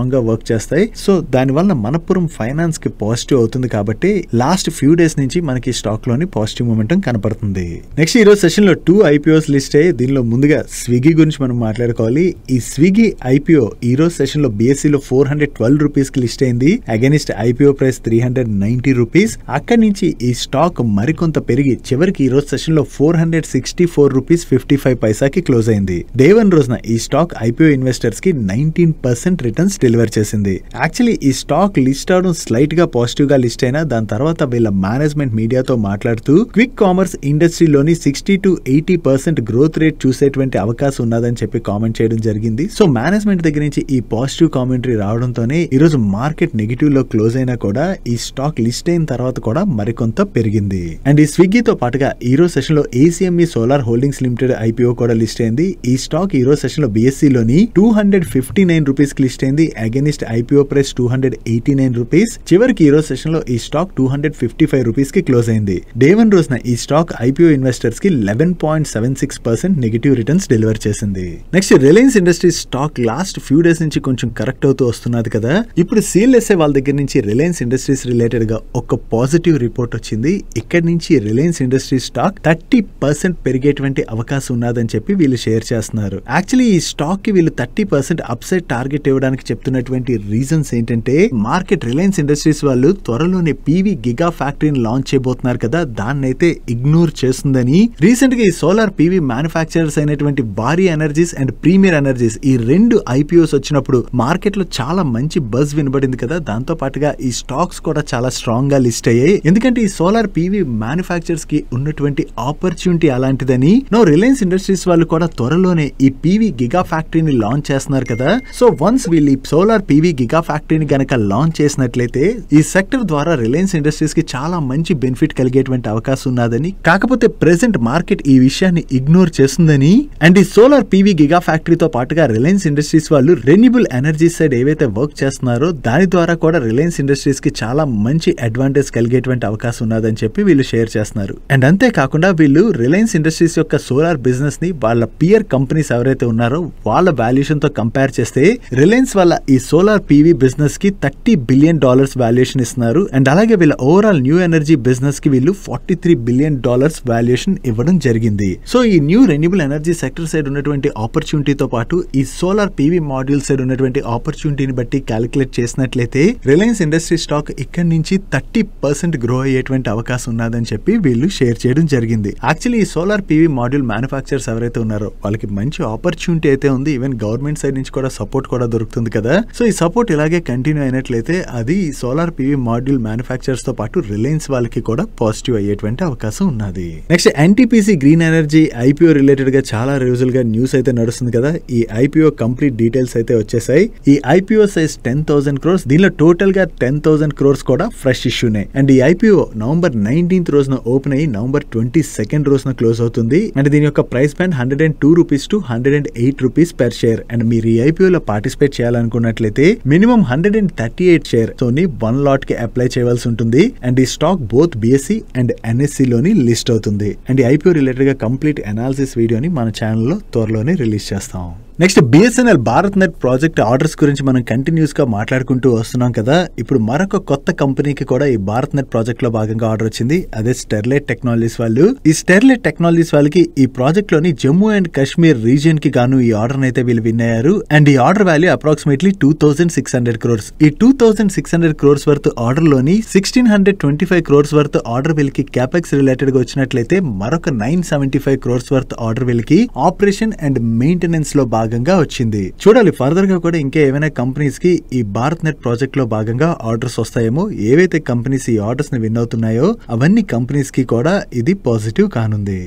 స్ట్రాంగ్ గా వర్క్ చేస్తాయి సో దాని వల్ల మనపురం ఫైనాన్స్ కి పాజిటివ్ అవుతుంది కాబట్టి లాస్ట్ ఫ్యూ డేస్ నుంచి మనకి స్టాక్ లోని పాజిటివ్ మూమెంటం కనపడుతుంది నెక్స్ట్ ఈ రోజు సెషన్ లో టూ ఐపీఓస్ లిస్ట్ అయ్యి దీనిలో ముందుగా స్విగ్గీ గురించి మనం మాట్లాడుకోవాలి ఈ స్విగ్గీ ఐపీఓ ఈ రోజు సెషన్ లో బిఎస్సీ లో ఫోర్ హండ్రెడ్ ట్వెల్వ్ రూపీస్ కి లిస్ట్ అయింది against IPO price three hundred ninety rupees అక్కడి నుంచి ఈ స్టాక్ మరికొంత పెరిగి చివరికి ఈ రోజు సెషన్ లో four hundred sixty four rupees fifty five పైసాకి క్లోజ్ అయింది డే వన్ రోజున ఈ స్టాక్ ఐపీఓ ఇన్వెస్టర్స్ కి నైన్టీన్ పర్సెంట్ రిటర్న్స్ డెలివర్ చేసింది యాక్చువల్లీ ఈ స్టాక్ లిస్ట్ అవడం స్లైట్ గా పాజిటివ్ గా లిస్ట్ అయినా దాని తర్వాత వీళ్ళ మేనేజ్మెంట్ మీడియాతో మాట్లాడుతూ క్విక్ కామర్స్ ఇండస్ట్రీలోని sixty to eighty percent growth rate చూసేటువంటి అవకాశం ఉన్నదని చెప్పి కామెంట్ చేయడం జరిగింది సో మేనేజ్మెంట్ దగ్గర నుంచి ఈ పాజిటివ్ కామెంటరీ రావడంతోనే ఈ రోజు మార్కెట్ నెగిటివ్ లో క్లోజ్ అయినా కూడా ఈ స్టాక్ లిస్ట్ అయిన తర్వాత కూడా మరికొంత పెరిగింది అండ్ ఈ స్విగ్గీతో పాటుగా ఈ రోజు సెషన్ లో ACME solar holdings limited IPO కూడా లిస్ట్ అయింది ఈ స్టాక్ ఈ రోజు సెషన్ లో బిఎస్సీ లోని two hundred fifty nine rupees కి లిస్ట్ అయింది against IPO price two hundred eighty nine rupees చివరికి ఈ రోజు సెషన్ లో ఈ stock two hundred fifty five rupees కి క్లోజ్ అయింది డే వన్ రోజున ఈ స్టాక్ ఐపీఓ ఇన్వెస్టర్స్ కి eleven point seven six percent negative returns deliver చేసింది next Reliance Industries stock last few days నుంచి కొంచెం కరెక్ట్ అవుతూ వస్తున్నది కదా ఇప్పుడు సీఎల్ఎస్ఏ వాళ్ళ దగ్గర నుంచి రిలయన్స్ ఇండస్ట్రీస్ రిలేటెడ్ గా ఒక పాజిటివ్ రిపోర్ట్ వచ్చింది ఇక్కడ నుంచి Reliance Industries stock thirty percent పెరిగేటువంటి అవకాశం ఉన్నదని చెప్పి వీళ్ళు షేర్ చేస్తున్నారు యాక్చువల్లీ ఈ స్టాక్ కి వీళ్ళు థర్టీ పర్సెంట్ అప్సైడ్ టార్గెట్ ఇవ్వడానికి చెప్తున్నటువంటి రీజన్స్ ఏంటంటే మార్కెట్ రిలయన్స్ ఇండస్ట్రీస్ వాళ్ళు త్వరలోనే పీవీ గిగా ఫ్యాక్టరీని లాంచ్ చేయబోతున్నారు కదా దాన్ని అయితే ఇగ్నోర్ చేస్తుందని రీసెంట్ గా ఈ సోలార్ పీవీ మ్యానుఫాక్చరర్స్ అయినటువంటి భారీ ఎనర్జీస్ అండ్ ప్రీమియర్ ఎనర్జీస్ ఈ రెండు ఐపీఓస్ వచ్చినప్పుడు మార్కెట్ లో చాలా మంచి బజ్ వినబడింది కదా దాంతో పాటుగా ఈ స్టాక్స్ కూడా చాలా స్ట్రాంగ్ గా లిస్ట్ అయ్యాయి ఎందుకంటే ఈ సోలార్ పీవీ మ్యానుఫాక్చర్స్ కి ఉన్నటువంటి ఆపర్చునిటీ అలాంటిదని నో రిలయన్స్ ఇండస్ట్రీస్ వాళ్ళు కూడా త్వరలోనే ఈ పీవీ గిగా ఫ్యాక్టరీని లాంచ్ చేస్తున్నారు కదా సో వన్స్ వీళ్ళు ఈ సోలార్ పీవీ గిగా ఫ్యాక్టరీని గనక లాంచ్ చేసినట్లయితే ఈ సెక్టర్ ద్వారా రిలయన్స్ ఇండస్ట్రీస్ కి చాలా మంచి బెనిఫిట్ కలిగేటువంటి అవకాశం ఉన్నదని కాకపోతే ప్రెసెంట్ మార్కెట్ ఈ విషయాన్ని ఇగ్నోర్ చేస్తుందని అండ్ ఈ సోలార్ పీవీ గిగా ఫ్యాక్టరీతో పాటుగా రిలయన్స్ ఇండస్ట్రీస్ వాళ్ళు రెన్యూబుల్ ఎనర్జీ సైడ్ ఏవైతే వర్క్ చేస్తున్నారో దాని ద్వారా కూడా రిలయన్స్ ఇండస్ట్రీస్ కి చాలా మంచి అడ్వాంటేజ్ కలిగేటువంటి అవకాశం ఉన్నదని చెప్పి వీళ్ళు షేర్ చేస్తున్నారు అండ్ అంతేకాకుండా వీళ్ళు రిలయన్స్ ఇండస్ట్రీస్ యొక్క సోలార్ బిజినెస్ ని వాళ్ళ పియర్ కంపెనీస్ ఎవరైతే ఉన్నారో వాళ్ళ వాల్యుయేషన్ తో కంపేర్ చేస్తే రిలయన్స్ వల్ల ఈ సోలార్ పీవీ బిజినెస్ కి థర్టీ బిలియన్ డాలర్స్ వాల్యుయేషన్ ఇస్తున్నారు అండ్ అలాగే వీళ్ళ ఓవరాల్ న్యూ ఎనర్జీ బిజినెస్ కి వీళ్ళు forty three billion dollars valuation ఇవ్వడం జరిగింది సో ఈ new renewable energy sector side ఉన్నటువంటి ఆపర్చునిటీతో పాటు ఈ సోలార్ పీవీ మాడ్యూల్ సైడ్ ఉన్నటువంటి ఆపర్చునిటీని బట్టి క్యాలిక్యులేట్ చేసినట్లయితే రిలయన్స్ ఇండస్ట్రీ స్టాక్ ఇక్కడి నుంచి థర్టీ పర్సెంట్ గ్రో అయ్యేటువంటి అవకాశం ఉన్నదని చెప్పి వీళ్ళు షేర్ చేయడం జరిగింది యాక్చువల్లీ ఈ సోలార్ పీవీ మాడ్యూల్ మ్యానుఫాక్చర్స్ ఎవరైతే ఉన్నారో వాళ్ళకి మంచి ఆపర్చునిటీ అయితే ఉంది ఈవెన్ గవర్నమెంట్ సైడ్ నుంచి కూడా సపోర్ట్ కూడా దొరుకుతుంది కదా సో ఈ సపోర్ట్ ఇలాగే కంటిన్యూ అయినట్లయితే అది సోలార్ పీవీ మాడ్యూల్ మ్యానుఫాక్చర్స్ తో పాటు రిలయన్స్ వాళ్ళకి కూడా పాజిటివ్ అయ్యేటువంటి అవకాశం ఉన్నది next NTPC green energy IPO related గా చాలా రోజులుగా న్యూస్ అయితే నడుస్తుంది కదా ఈ ఐపీఓ కంప్లీట్ డీటెయిల్స్ అయితే వచ్చేసాయి ఈ IPO size ten thousand crores దీనిలో టోటల్ గా టెన్ థౌసండ్ క్రోర్స్ కూడా ఫ్రెష్ ఇష్యూనే అండ్ ఈ ఐపీఓ నవంబర్ నైన్టీన్త్ రోజున ఓపెన్ అయ్యి నవంబర్ ట్వంటీ సెకండ్ రోజున క్లోజ్ అవుతుంది అండ్ దీని యొక్క price band hundred and two rupees to hundred and eight rupees per share and మీరు ఈ ఐపీఓ లో పార్టిసిపేట్ చేయాలనుకున్నట్లయితే minimum hundred and thirty eight share తోని వన్ లాట్ కి అప్లై చేయవలసి ఉంటుంది అండ్ ఈ stock both BSE and NSE లోని లిస్ట్ అవుతుంది అండ్ ఈ ఐపీఓ రిలేటెడ్ గా కంప్లీట్ అనాలిసిస్ వీడియోని మన ఛానల్లో త్వరలోనే రిలీజ్ చేస్తాం next BSNL Bharat net project orders గురించి మనం కంటిన్యూస్ గా మాట్లాడుకుంటూ వస్తున్నాం కదా ఇప్పుడు మరొక కొత్త కంపెనీకి కూడా ఈ భారత్ నెట్ ప్రాజెక్ట్ లో భాగంగా ఆర్డర్ వచ్చింది అదే స్టెర్లైట్ టెక్నాలజీస్ వాళ్ళు ఈ స్టెర్లైట్ టెక్నాలజీస్ వాళ్ళకి ఈ ప్రాజెక్ట్ లోని జమ్మూ అండ్ కాశ్మీర్ రీజియన్ కి గాను ఈ ఆర్డర్ అయితే వీళ్ళు విన్ అయ్యారు అండ్ ఈ order value approximately two thousand six hundred crores ఈ two thousand six hundred crores worth order లోని sixteen hundred twenty five crores worth order వీళ్ళకి క్యాపెక్స్ రిలేటెడ్ గా వచ్చినట్లయితే మరొక nine seventy five crores worth order వీళ్ళకి ఆపరేషన్ అండ్ మెయింటెనెన్స్ లో భాగంగా వచ్చింది చూడాలి ఫర్దర్ గా కూడా ఇంకా ఏమైనా కంపెనీస్ కి ఈ భారత్ నెట్ ప్రాజెక్ట్ లో భాగంగా ఆర్డర్స్ వస్తాయేమో ఏవైతే కంపెనీస్ ఈ ఆర్డర్స్ ని విన్ అవుతున్నాయో అవన్నీ కంపెనీస్ కి కూడా ఇది పాజిటివ్ కానుంది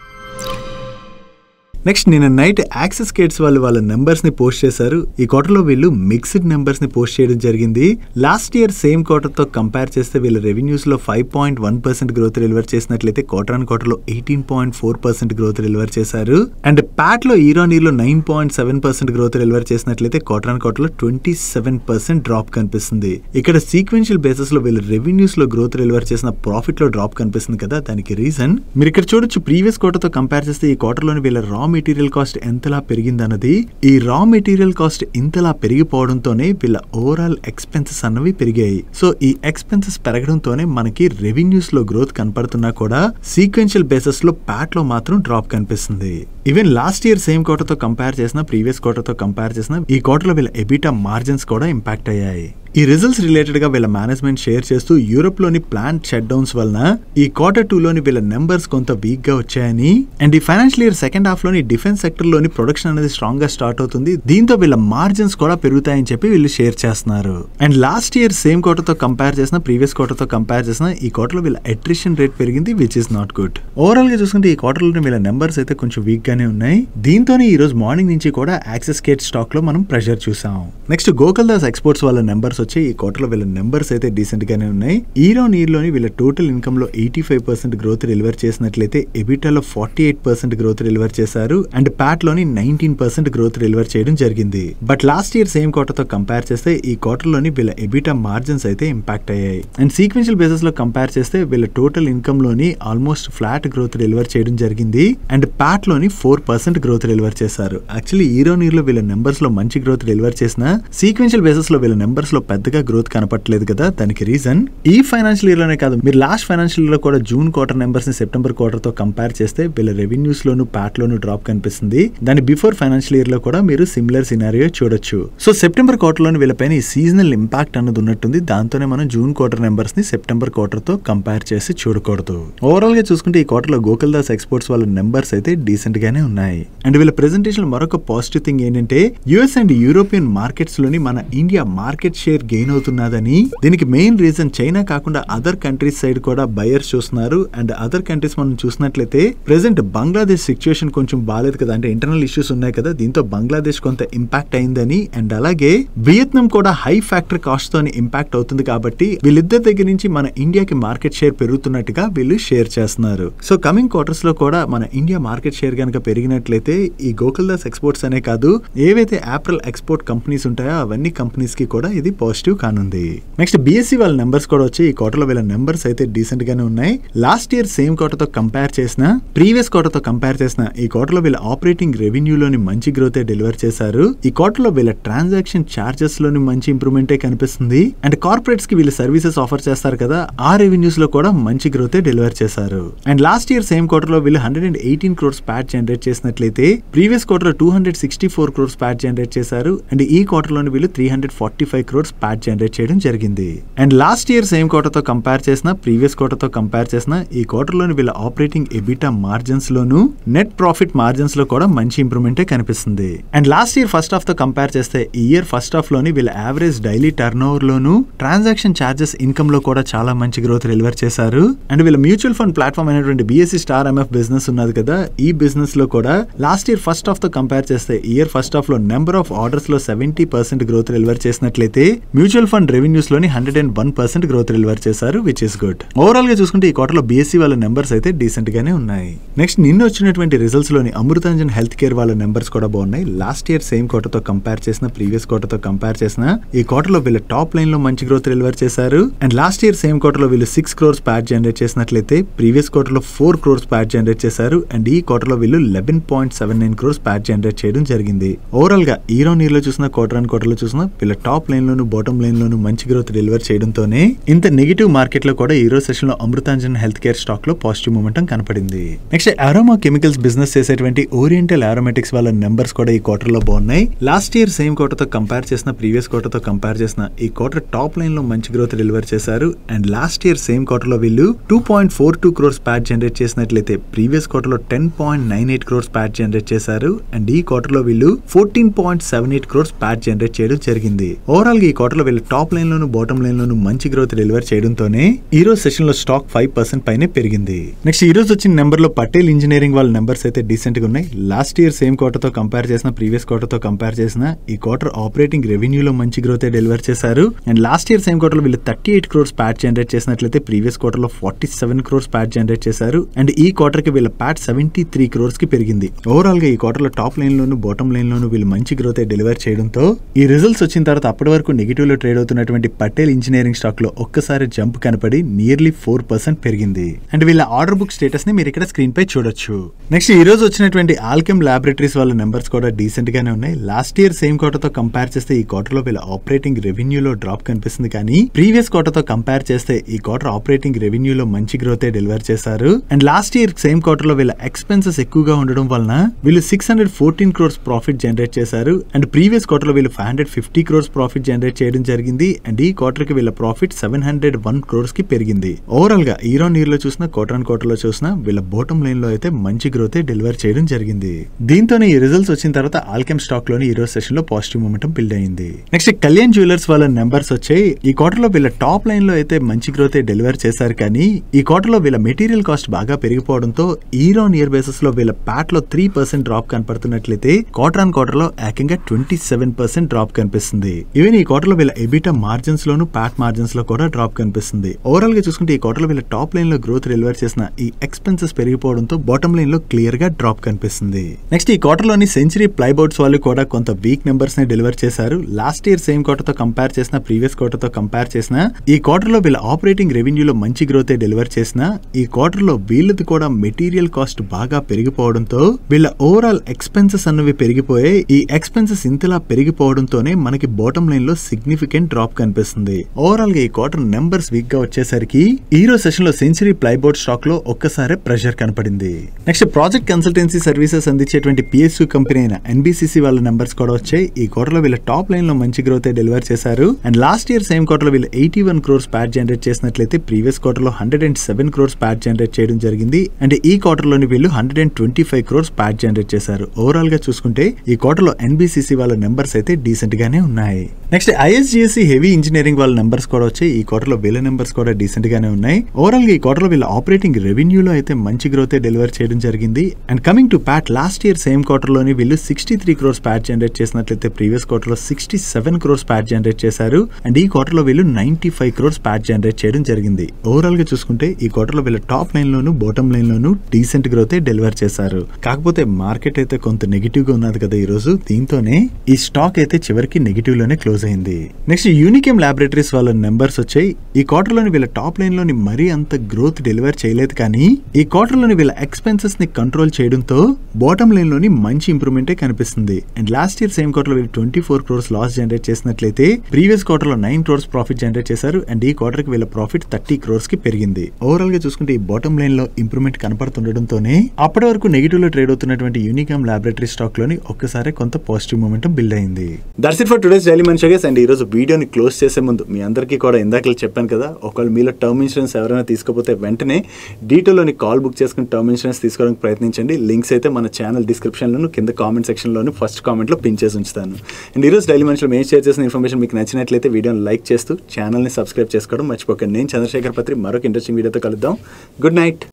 నెక్స్ట్ నిన్న నైట్ యాక్సెస్ కేట్స్ వాళ్ళు వాళ్ళ నెంబర్స్ ని పోస్ట్ చేశారు ఈ క్వార్టర్లో వీళ్ళు మిక్స్డ్ నెంబర్స్ ని పోస్ట్ చేయడం జరిగింది లాస్ట్ ఇయర్ సేమ్ క్వార్టర్ తో కంపేర్ చేస్తే వీళ్ళ రెవెన్యూస్ లో five point one percent growth deliver చేసినట్లయితే క్వార్టర్ ఆన్ క్వార్టర్ లో eighteen point four percent growth deliver చేశారు అండ్ ప్యాట్ లో ఈరాన్ ఇయర్ లో nine point seven percent growth deliver చేసినట్లయితే క్వార్టర్ ఆన్ క్వార్టర్ లో ట్వంటీ సెవెన్ పర్సెంట్ డ్రాప్ కనిపిస్తుంది ఇక్కడ సీక్వెన్షియల్ బేసిస్ లో వీళ్ళ రెవెన్యూస్ లో గ్రోత్ డెలివర్ చేసిన ప్రాఫిట్ లో డ్రాప్ కనిపిస్తుంది కదా దానికి రీజన్ మీరు ఇక్కడ చూడొచ్చు ప్రీవియస్ క్వార్టర్ తో కంపేర్ చేస్తే ఈ క్వార్టర్ లోని వీళ్ళ రా మెటీరియల్ కాస్ట్ ఎంతలా పెరిగిందన్నది ఈ రా మెటీరియల్ కాస్ట్ ఇంతలా పెరిగిపోవడంతోనే వీళ్ళ ఓవరాల్ ఎక్స్పెన్సెస్ అన్నవి పెరిగాయి సో ఈ ఎక్స్పెన్సెస్ పెరగడంతోనే మనకి రెవెన్యూస్ లో గ్రోత్ కనపడుతున్నా కూడా సీక్వెన్షియల్ బేసిస్ లో ప్యాట్ లో మాత్రం డ్రాప్ కనిపిస్తుంది even last year same quarter తో కంపేర్ చేసిన ప్రీవియస్ క్వార్టర్ తో కంపేర్ చేసిన ఈ క్వార్టర్ లో వీళ్ళ ఎబిటా మార్జిన్స్ కూడా ఇంపాక్ట్ అయ్యాయి ఈ రిజల్ట్స్ రిలేటెడ్ గా వీళ్ళ మేనేజ్మెంట్ షేర్ చేస్తూ యూరోప్ లోని ప్లాంట్ షట్ డౌన్స్ వలన ఈ క్వార్టర్ టూ లోని వీళ్ళ నెంబర్స్ కొంత వీక్ గా వచ్చాయని అండ్ ఈ ఫైనాన్షియల్ ఇయర్ సెకండ్ హాఫ్ లోని డిఫెన్స్ సెక్టర్ లోని ప్రొడక్షన్ అనేది స్ట్రాంగ్ గా స్టార్ట్ అవుతుంది దీంతో వీళ్ళ మార్జిన్స్ కూడా పెరుగుతాయని చెప్పి వీళ్ళు షేర్ చేస్తున్నారు and last year same quarter తో కంపేర్ చేసిన ప్రీవియస్ క్వార్టర్ తో కంపేర్ చేసిన ఈ క్వార్టర్ లో వీళ్ళ అట్రిషన్ రేట్ పెరిగింది which is not good overall గా చూసుకుంటే ఈ క్వార్టర్ లో వీళ్ళ నెంబర్స్ అయితే కొంచెం వీక్ గానే ఉన్నాయి దీంతోనే ఈ రోజు మార్నింగ్ నుంచి కూడా యాక్సెస్ కేట్ స్టాక్ లో మనం ప్రెషర్ చూసాం నెక్స్ట్ గోకల్ దాస్ ఎక్స్పోర్ట్స్ వాళ్ళ నెంబర్స్ వచ్చి ఈ క్వార్టర్ లో వీళ్ళ నెంబర్స్ అయితే డీసెంట్ గానే ఉన్నాయి ఈరో నీర్ లోని వీళ్ళ టోటల్ ఇన్కమ్ లో eighty five percent growth deliver చేసినట్లయితే ఎబిటాలో forty eight percent growth deliver చేశారు అండ్ ప్యాట్ లోని నైన్టీన్ పర్సెంట్ గ్రోత్ డెలివర్ చేయడం జరిగింది but last year same quarter తో కంపేర్ చేస్తే ఈ క్వార్టర్ లోని వీళ్ళ ఎబిటా మార్జిన్స్ అయితే ఇంపాక్ట్ అయ్యాయి అండ్ సీక్వెన్షియల్ బేసిస్ లో కంపేర్ చేస్తే వీళ్ళ టోటల్ ఇన్కమ్ లోని ఆల్మోస్ట్ ఫ్లాట్ గ్రోత్ డెలివర్ చేయడం జరిగింది అండ్ ప్యాట్ లోని ఫోర్ పర్సెంట్ గ్రోత్ డెలివర్ చేశారు యాక్చువల్లీ ఈరో నీర్ లో వీళ్ళ నెంబర్స్ లో మంచి గ్రోత్ డెలివర్ చేసిన సీక్వెన్షియల్ బేసిస్ లో వీళ్ళ నెంబర్స్ లో పెద్దగా గ్రోత్ కనపట్లేదు కదా దానికి రీజన్ ఈ ఫైనాన్షియల్ ఇయర్ లోనే కాదు మీరు లాస్ట్ ఫైనాన్షియల్ ఇయర్ లో కూడా జూన్ క్వార్టర్ నెంబర్స్ ని సెప్టెంబర్ క్వార్టర్ తో కంపేర్ చేస్తే వీళ్ళ రెవెన్యూస్ లోను ప్యాట్ లోను డ్రాప్ కనిపిస్తుంది దాని బిఫోర్ ఫైనాన్షియల్ ఇయర్ లో కూడా మీరు సిమిలర్ సినారియో చూడొచ్చు సో సెప్టెంబర్ క్వార్టర్ లోని వీళ్ళపైన ఈ సీజనల్ ఇంపాక్ట్ అన్నది ఉన్నట్టుంది దాంతోనే మనం జూన్ క్వార్టర్ నెంబర్స్ ని సెప్టెంబర్ క్వార్టర్ తో కంపేర్ చేసి చూడకూడదు ఓవరాల్ గా చూసుకుంటే ఈ క్వార్టర్ లో గోకుల్ దాస్ ఎక్స్పోర్ట్స్ వాళ్ళ నెంబర్స్ అయితే డీసెంట్ గానే ఉన్నాయి అండ్ వీళ్ళ ప్రెజెంటేషన్ మరొక పాజిటివ్ థింగ్ ఏంటంటే యుఎస్ అండ్ యూరోపియన్ మార్కెట్స్ లోని మన ఇండియా మార్కెట్ షేర్ గెయిన్ అవుతున్నదని దీనికి మెయిన్ రీజన్ చైనా కాకుండా అదర్ కంట్రీస్ సైడ్ కూడా బయర్స్ చూస్తున్నారు అండ్ అదర్ కంట్రీస్ మనం చూసినట్లయితే ప్రెసెంట్ బంగ్లాదేశ్ సిచ్యువేషన్ కొంచెం బాగాలేదు కదా అంటే ఇంటర్నల్ ఇష్యూస్ ఉన్నాయి కదా దీంతో బంగ్లాదేశ్ కొంత ఇంపాక్ట్ అయిందని అండ్ అలాగే వియత్నాం కూడా హై ఫ్యాక్టరీ కాస్ట్ తోని ఇంపాక్ట్ అవుతుంది కాబట్టి వీళ్ళిద్దరి దగ్గర నుంచి మన ఇండియాకి మార్కెట్ షేర్ పెరుగుతున్నట్టుగా వీళ్ళు షేర్ చేస్తున్నారు సో కమింగ్ క్వార్టర్స్ లో కూడా మన ఇండియా మార్కెట్ షేర్ కనుక పెరిగినట్లయితే ఈ గోకుల్ దాస్ ఎక్స్పోర్ట్స్ అనే కాదు ఏవైతే యాప్రల్ ఎక్స్పోర్ట్ కంపెనీస్ ఉంటాయో అవన్నీ కంపెనీస్ కి కూడా ఇది పాజిటివ్ కానుంది నెక్స్ట్ బిఎస్సి వాళ్ళ నెంబర్స్ కూడా వచ్చి ఈ క్వార్టర్ లో వీళ్ళ నెంబర్స్ అయితే డీసెంట్ గానే ఉన్నాయి లాస్ట్ ఇయర్ సేమ్ క్వార్టర్ తో కంపేర్ చేసిన ప్రీవియస్ క్వార్టర్ తో కంపేర్ చేసిన ఈ క్వార్టర్ లో వీళ్ళ ఆపరేటింగ్ రెవెన్యూ లోని మంచి గ్రోత్ డెలివర్ చేశారు ఈ క్వార్టర్ లో వీళ్ళ ట్రాన్సాక్షన్ చార్జెస్ లోని మంచి ఇంప్రూవ్మెంటే కనిపిస్తుంది అండ్ కార్పొరేట్స్ కి వీళ్ళు సర్వీసెస్ ఆఫర్ చేస్తారు కదా ఆ రెవెన్యూస్ లో కూడా మంచి గ్రోత్ డెలివర్ చేశారు and last year same quarter లో వీళ్ళు hundred and eighteen crores PAT generate చేసినట్లయితే ప్రీవియస్ క్వార్టర్ లో two hundred sixty four crores PAT generate చేశారు అండ్ ఈ క్వార్టర్ లోని వీళ్ళు three hundred forty five crores PAT generate చేయడం జరిగింది and last year same quarter తో కంపేర్ చేసిన ప్రీవియస్ క్వార్టర్ తో కంపేర్ చేసిన ఈ క్వార్టర్ లోని వీళ్ళ ఆపరేటింగ్ ఎబిటా మార్జిన్స్ లోను నెట్ ప్రాఫిట్ మార్జిన్స్ లో కూడా మంచి ఇంప్రూవ్మెంటే కనిపిస్తుంది and last year first half తో కంపేర్ చేస్తే ఈ ఇయర్ ఫస్ట్ హాఫ్ లోని వీళ్ళ యావరేజ్ డైలీ టర్న్ ఓవర్ లోను ట్రాన్సాక్షన్ చార్జెస్ ఇన్కమ్ లో కూడా చాలా మంచి గ్రోత్ డెలివర్ చేశారు అండ్ వీళ్ళ మ్యూచువల్ ఫండ్ ప్లాట్ఫామ్ అయినటువంటి బిఎస్సి స్టార్ ఎంఎఫ్ బిజినెస్ ఉన్నది కదా ఈ బిజినెస్ లో కూడా లాస్ట్ ఇయర్ ఫస్ట్ హాఫ్ తో కంపేర్ చేస్తే ఈ ఇయర్ ఫస్ట్ హాఫ్ లో నెంబర్ ఆఫ్ ఆర్డర్స్ లో సెవెంటీ పర్సెంట్ గ్రోత్ డెలివర్ చేసినట్లయితే మ్యూచువల్ ఫండ్ రెవెన్యూస్ లోని hundred and one percent growth deliver చేశారు విచ్ ఇస్ గుడ్ ఓవరాల్ గా చూసుకుంటే ఈ క్వార్టర్ లో బిఎస్సి వాళ్ళ నెంబర్స్ అయితే డీసెంట్ గానే ఉన్నాయి నెక్స్ట్ నిన్న వచ్చినటువంటి రిజల్ట్స్ లోని అమృతాంజన్ హెల్త్ కేర్ వాళ్ళ నెంబర్స్ కూడా బాగున్నాయి లాస్ట్ ఇయర్ సేమ్ క్వార్టర్ తో కంపేర్ చేసిన ప్రీవియస్ క్వార్టర్ తో కంపేర్ చేసిన ఈ క్వార్టర్ లో వీళ్ళ టాప్ లైన్ లో మంచి గ్రోత్ డెలివర్ చేశారు and last year same quarter లో వీళ్ళు సిక్స్ క్రోర్స్ ప్యాట్ జనరేట్ చేసినట్లయితే ప్రీవియస్ క్వార్టర్ లో ఫోర్ క్రోర్స్ ప్యాట్ జనరేట్ చేశారు అండ్ ఈ క్వార్టర్ లో వీళ్ళు eleven point seven nine crores PAT generate చేయడం జరిగింది ఓవరాల్ గా ఈరో నీర్ లో చూసిన క్వార్టర్ అండ్ క్వార్టర్ లో చూసిన వీళ్ళ టాప్ లైన్ లోను బాటమ్ లైన్ లోను మంచి గ్రోత్ డెలివర్ చేయడంతోనే ఇంత నెగిటివ్ మార్కెట్ లో కూడా ఈరో సెషన్ లో అమృతాంజన్ హెల్త్ కేర్ స్టాక్ లో పాజిటివ్ మూమెంటం కనపడింది నెక్స్ట్ అరోమా కెమికల్స్ బిజినెస్ చేసేటువంటి ఓరియంటల్ ఆరోమేటిక్స్ వాళ్ళ నెంబర్స్ కూడా ఈ క్వార్టర్ లో బాగున్నాయి లాస్ట్ ఇయర్ సేమ్ క్వార్టర్ తో కంపేర్ చేసిన ప్రీవియస్ క్వార్టర్ తో కంపేర్ చేసిన ఈ క్వార్టర్ టాప్ లైన్ లో మంచి గ్రోత్ డెలివర్ చేశారు and last year same quarter లో వీళ్ళు two point four two crores PAT generate చేసినట్లయితే ప్రీవియస్ క్వార్టర్ లో ten point nine eight crores PAT generate చేశారు అండ్ ఈ క్వార్టర్ లో వీళ్ళు fourteen point seven eight crores PAT generate చేయడం జరిగింది ఓవరాల్ గా ఈ క్వార్టర్ లో వీళ్ళు టాప్ లైన్ లోను బాటమ్ లైన్ లోను మంచి గ్రోత్ డెలివర్ చేయడంతోనే ఈ రోజు సెషన్ లో స్టాక్ ఫైవ్ పర్సెంట్ పైనే పెరిగింది నెక్స్ట్ ఈ రోజు వచ్చిన నెంబర్ లో పటేల్ ఇంజనీరింగ్ వాళ్ళ నెంబర్స్ అయితే డీసెంట్ గా ఉన్నాయి లాస్ట్ ఇయర్ సేమ్ క్వార్టర్ తో కంపేర్ చేసిన ప్రీవియస్ క్వార్టర్ తో కంపేర్ చేసిన ఈ క్వార్టర్ ఆపరేటింగ్ రెవెన్యూ లో మంచి గ్రోత్ డెలివర్ చేశారు and last year same quarter లో వీళ్ళు thirty eight crores PAT generate చేసినట్లయితే ప్రీవియస్ క్వార్టర్ లో forty seven crores PAT generate చేశారు అండ్ ఈ క్వార్టర్ కి వీళ్ళ ప్యాట్ సెవెంటీ త్రీ క్రోర్స్ కి కి పెరిగింది ఓవరాల్ గా ఈ క్వార్టర్ లో టాప్ లైన్ లోను బాటమ్ లైన్ లోను వీళ్ళు మంచి గ్రోత్ డెలివర్ చేయడంతో ఈ రిజల్ట్స్ వచ్చిన తర్వాత అప్పటి వరకు నెగిటివ్ లో ట్రేడ్ అవుతున్నటువంటి పటేల్ ఇంజనీరింగ్ స్టాక్ లో ఒక్కసారి జంప్ కనపడి నియర్లీ ఫోర్ పర్సెంట్ పెరిగింది అండ్ వీళ్ళ ఆర్డర్ బుక్ స్టేటస్ ని మీరు ఇక్కడ స్క్రీన్ పై చూడొచ్చు నెక్స్ట్ ఈ రోజు వచ్చినటువంటి ఆల్కెమ్ లాబొరేటరీస్ వాళ్ళ నెంబర్స్ కూడా డీసెంట్ గానే ఉన్నాయి లాస్ట్ ఇయర్ సేమ్ క్వార్టర్ తో కంపేర్ చేస్తే ఈ క్వార్టర్ లో వీళ్ళ ఆపరేటింగ్ రెవెన్యూలో డ్రాప్ కనిపిస్తుంది కానీ ప్రీవియస్ క్వార్టర్ తో కంపేర్ చేస్తే ఈ క్వార్టర్ ఆపరేటింగ్ రెవెన్యూలో మంచి గ్రోత్ డెలివర్ చేశారు and last year same quarter లో వీళ్ళ ఎక్స్పెన్సెస్ ఎక్కువగా ఉండడం వలన వీళ్ళు six hundred fourteen crores profit generate చేశారు అండ్ ప్రీవియస్ క్వార్టర్ లో వీళ్ళు five hundred fifty crores profit generate చేయడం జరిగింది అండ్ ఈ క్వార్టర్ కి వీళ్ళ profit seven hundred one crores కి పెరిగింది ఓవరాల్ గా ఇయర్ ఆన్ ఇయర్ లో చూసిన క్వార్టర్ ఆన్ క్వార్టర్ లో చూసిన వీళ్ళ బాటమ్ లైన్ లో అయితే మంచి గ్రోత్ డెలివర్ చేయడం జరిగింది దీంతోనే ఈ రిజల్ట్స్ వచ్చిన తర్వాత ఆల్కెమ్ స్టాక్ లోని ఈ రోజు సెషన్ లో పాజిటివ్ మూమెంటం బిల్డ్ అయింది నెక్స్ట్ కళ్యాణ్ జ్యువెలర్స్ వాళ్ళ నెంబర్స్ వచ్చాయి ఈ క్వార్టర్ లో వీళ్ళ టాప్ లైన్ లో అయితే మంచి గ్రోత్ డెలివర్ చేశారు కానీ ఈ క్వార్టర్ లో వీళ్ళ మెటీరియల్ కాస్ట్ బాగా పెరిగిపోవడంతో ఇయర్ ఆన్ ఇయర్ బేసిస్ లో వీళ్ళ ప్యాట్ లో త్రీ పర్సెంట్ డ్రాప్ కనపడుతున్నట్లయితే క్వార్టర్ ఆన్ క్వార్టర్ లో ఏకంగా ట్వంటీ సెవెన్ పర్సెంట్ డ్రాప్ కనిపిస్తుంది ఈవెన్ ఈ క్వార్టర్ లో వీళ్ళ ఎబిటా మార్జిన్స్ లోను ప్యాట్ మార్జిన్స్ లో కూడా డ్రాప్ కనిపిస్తుంది ఓవరాల్ గా చూసుకుంటే ఈ క్వార్టర్ లో వీళ్ళ టాప్ లైన్ లో గ్రోత్ డెలివర్ చేసిన ఈ ఎక్స్పెన్సెస్ పెరిగిపోవడంతో బాటమ్ లైన్ లో క్లియర్ గా డ్రాప్ కనిపిస్తుంది నెక్స్ట్ ఈ క్వార్టర్ లోని సెంచరీ ప్లైబోర్డ్స్ వాళ్ళు కూడా కొంత వీక్ నెంబర్స్ ని డెలివర్ చేశారు లాస్ట్ ఇయర్ సేమ్ క్వార్టర్ తో కంపేర్ చేసిన ప్రీవియస్ క్వార్టర్ తో కంపేర్ చేసిన ఈ క్వార్టర్ లో వీళ్ళ ఆపరేటింగ్ రెవెన్యూలో మంచి గ్రోత్ డెలివర్ చేసిన ఈ క్వార్టర్ లో వీళ్ళది కూడా మెటీరియల్ కాస్ట్ బాగా పెరిగిపోవడంతో వీళ్ళ ఓవరాల్ ఎక్స్పెన్సెస్ అన్నవి పెరిగిపోయాయి ఈ ఎక్స్పెన్సెస్ ఇంతలా పెరిగిపోవడంతోనే మనకి బాటమ్ లైన్ లో సిగ్నిఫికెంట్ డ్రాప్ కనిపిస్తుంది ఓవరాల్ గా ఈ క్వార్టర్ నెంబర్స్ వీక్ గా వచ్చేసరికి ఈ రోజు సెషన్ లో సెంచరీ ప్లైబోర్డ్ స్టాక్ లో ఒక్కసారి ప్రెషర్ కనపడింది నెక్స్ట్ ప్రాజెక్ట్ కన్సల్టెన్సీ సర్వీసెస్ అందించేటువంటి పిఎస్యు కంపెనీ అయిన ఎన్బిసిసి వాళ్ళ నెంబర్స్ కూడా వచ్చాయి ఈ క్వార్టర్ లో వీళ్ళ టాప్ లైన్ లో మంచి గ్రోత్ డెలివర్ చేశారు and last year same quarter లో వీళ్ళు eighty one crores PAT generate చేసినట్లయితే ప్రీవియస్ క్వార్టర్ లో hundred and seven crores PAT generate చేయడం జరిగింది అండ్ ఈ క్వార్టర్ లోని వీళ్ళు hundred and twenty five crores PAT generate చేశారు ఓవరాల్ గా చూసుకుంటే ఈ క్వార్టర్ లో ఎన్బిసిసి వాళ్ళ నెంబర్స్ అయితే డీసెంట్ గానే ఉన్నాయి నెక్స్ట్ ఐఎస్జిఎస్సి హెవీ ఇంజనీరింగ్ వాళ్ళ నెంబర్స్ కూడా వచ్చాయి ఈ క్వార్టర్ లో వీళ్ళ నెంబర్స్ కూడా డీసెంట్ గానే ఉన్నాయి ఓవరాల్ గా ఈ క్వార్టర్ లో వీళ్ళ ఆపరేటింగ్ రెవెన్యూలో అయితే మంచి గ్రోత్ డెలివర్ చేయడం జరిగింది and coming to PAT last year same quarter లోని వీళ్ళు sixty three crores PAT generate చేసినట్లయితే ప్రీవియస్ క్వార్టర్ లో sixty seven crores PAT generate చేశారు అండ్ ఈ క్వార్టర్ లో వీళ్ళు ninety five crores PAT generate చేయడం జరిగింది ఓవరాల్ గా చూసుకుంటే ఈ క్వార్టర్ లో వీళ్ళ టాప్ లైన్ లోను బాటమ్ లైన్ లోను డీసెంట్ గ్రోత్ డెలివర్ చేశారు కాకపోతే మార్కెట్ అయితే కొంత నెగిటివ్ గా ఉన్నది కదా ఈ రోజు దీంతోనే ఈ స్టాక్ అయితే చివరికి నెగిటివ్ లోనే క్లోజ్ అయింది నెక్స్ట్ యూనికేమ్ లాబొరేటరీస్ వాళ్ళ నెంబర్స్ వచ్చాయి ఈ క్వార్టర్ లోని వీళ్ళ టాప్ లైన్ లోని మరీ అంత గ్రోత్ డెలివర్ చేయలేదు కానీ ఈ క్వార్టర్ లోని వీళ్ళ ఎక్స్పెన్సెస్ ని కంట్రోల్ చేయడంతో బాటమ్ లైన్ లోని మంచి ఇంప్రూవ్మెంటే కనిపిస్తుంది and last year same quarter లో వీళ్ళు twenty four crores loss generate చేసినట్లయితే ప్రీవియస్ క్వార్టర్ లో నైన్ క్రోర్స్ ప్రాఫిట్ జనరేట్ చేశారు అండ్ ఈ క్వార్టర్ కి వీళ్ళ ప్రాఫిట్ థర్టీ క్రోర్స్ కి పెరిగింది ఓవరాల్ గా చూసుకుంటే ఈ బాటమ్ లైన్ లో ఇంప్రూవ్మెంట్ కనపడుతుండటంతోనే అప్పటి వరకు నెగిటివ్ లో ట్రేడ్ అవుతున్నటువంటి యూనికామ్ లాబొరేటరీ స్టాక్ లోని ఒక్కసారి కొంత పాజిటివ్ మూమెంటం బిల్డ్ అయింది that's it for today's daily మనిషిగేస్ అండ్ ఈ రోజు వీడియోని క్లోజ్ చేసే ముందు మీ అందరికీ కూడా ఇందాక చెప్పాను కదా ఒకవేళ మీలో టర్మ్ ఇన్సూరెన్స్ ఎవరైనా తీసుకోకపోతే వెంటనే డీటెయిల్లోని కాల్ బుక్ చేసుకుని టర్మ్ ఇన్సూరెన్స్ తీసుకోవడానికి ప్రయత్నించండి లింక్స్ అయితే మన ఛానల్ డిస్క్రిప్షన్లోను కింద కామెంట్ సెక్షన్లోను ఫస్ట్ కామెంట్లో పిన్ చేసి ఉంచుతాను అండ్ ఈరోజు డైలీ మనుషులు మేము షేర్ చేసిన ఇన్ఫర్మేషన్ మీకు నచ్చినట్లయితే వీడియోని లైక్ చేస్తూ ఛానల్ని సబ్స్క్రైబ్ చేసుకోవడం మర్చిపోకండి నేను చంద్రశేఖర్ పత్రి మరొక ఇంట్రెస్టింగ్ వీడియోతో కలుద్దాం గుడ్ నైట్